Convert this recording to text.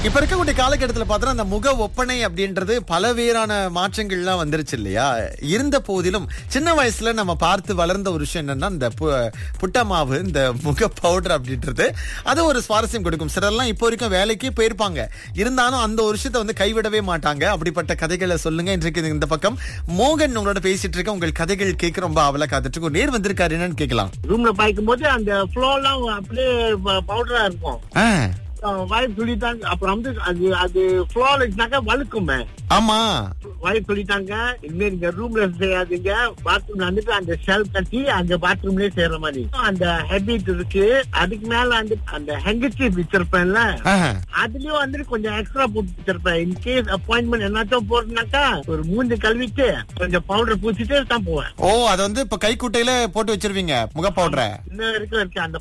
இப்ப இருக்கக்கூடிய காலகட்டத்துல பார்த்தா அந்த முக ஒப்பனை அப்படின்றது பலவேறான மாற்றங்கள்லாம் வந்துருச்சு இல்லையா இருந்த போதிலும் சின்ன வயசுல நம்ம பார்த்து வளர்ந்த ஒரு விஷயம் என்னன்னா இந்த பு- புட்ட மாவு இந்த முக பவுடர் அப்படின்றது அது ஒரு சுவாரஸ்யம் கொடுக்கும் சிலர்லாம் இப்போ வரைக்கும் வேலைக்கு போயிருப்பாங்க இருந்தாலும் அந்த ஒரு விஷயத்தை வந்து கைவிடவே மாட்டாங்க அப்படிப்பட்ட கதைகளை சொல்லுங்க இன்றைக்கு இந்த பக்கம் மோகன் உங்களோட பேசிட்டு இருக்க உங்கள் கதைகள் கேட்க ரொம்ப அவல காத்துட்டு இருக்கு. ஒரு நேர் வந்திருக்காரு என்னன்னு கேட்கலாம் ரூம்ல பாய்க்கும் போது அந்த ஃப்ளோர்லாம் அப்படியே பவுடரா இருக்கும் ஆ, வயல் சொல்லிட்டாங்க அப்புறம் வந்து அது அது ஃப்ளோர் வச்சுனாக்கா வழுக்குமே ஆமா வயல் சொல்லிட்டாங்க இனிமே நீங்க ரூம்ல செய்யாதீங்க பாத்ரூம்ல வந்துட்டு அந்த ஷெல் கட்டி அந்த பாத்ரூம்லயே செய்யற மாதிரி அந்த ஹெபிட் இருக்கு அதுக்கு மேல வந்து அந்த ஹெங்கச்சிப் வச்சிருப்பேன்ல ஆ. அதுலயும் வந்துட்டு கொஞ்சம் எக்ஸ்ட்ரா போட்டு வச்சிருப்பேன் இன்கேஸ் அப்பாயின்மெண்ட் என்னாச்சும் போறதுனாக்கா ஒரு மூஞ்சி கழுவிட்டு கொஞ்சம் பவுடர் பூசிட்டு தான் போவேன் ஓ அது வந்து இப்ப கைக்குட்டையில போட்டு வச்சிருவீங்க முக பவுடரை இன்ன வரைக்கும் இருக்கு அந்த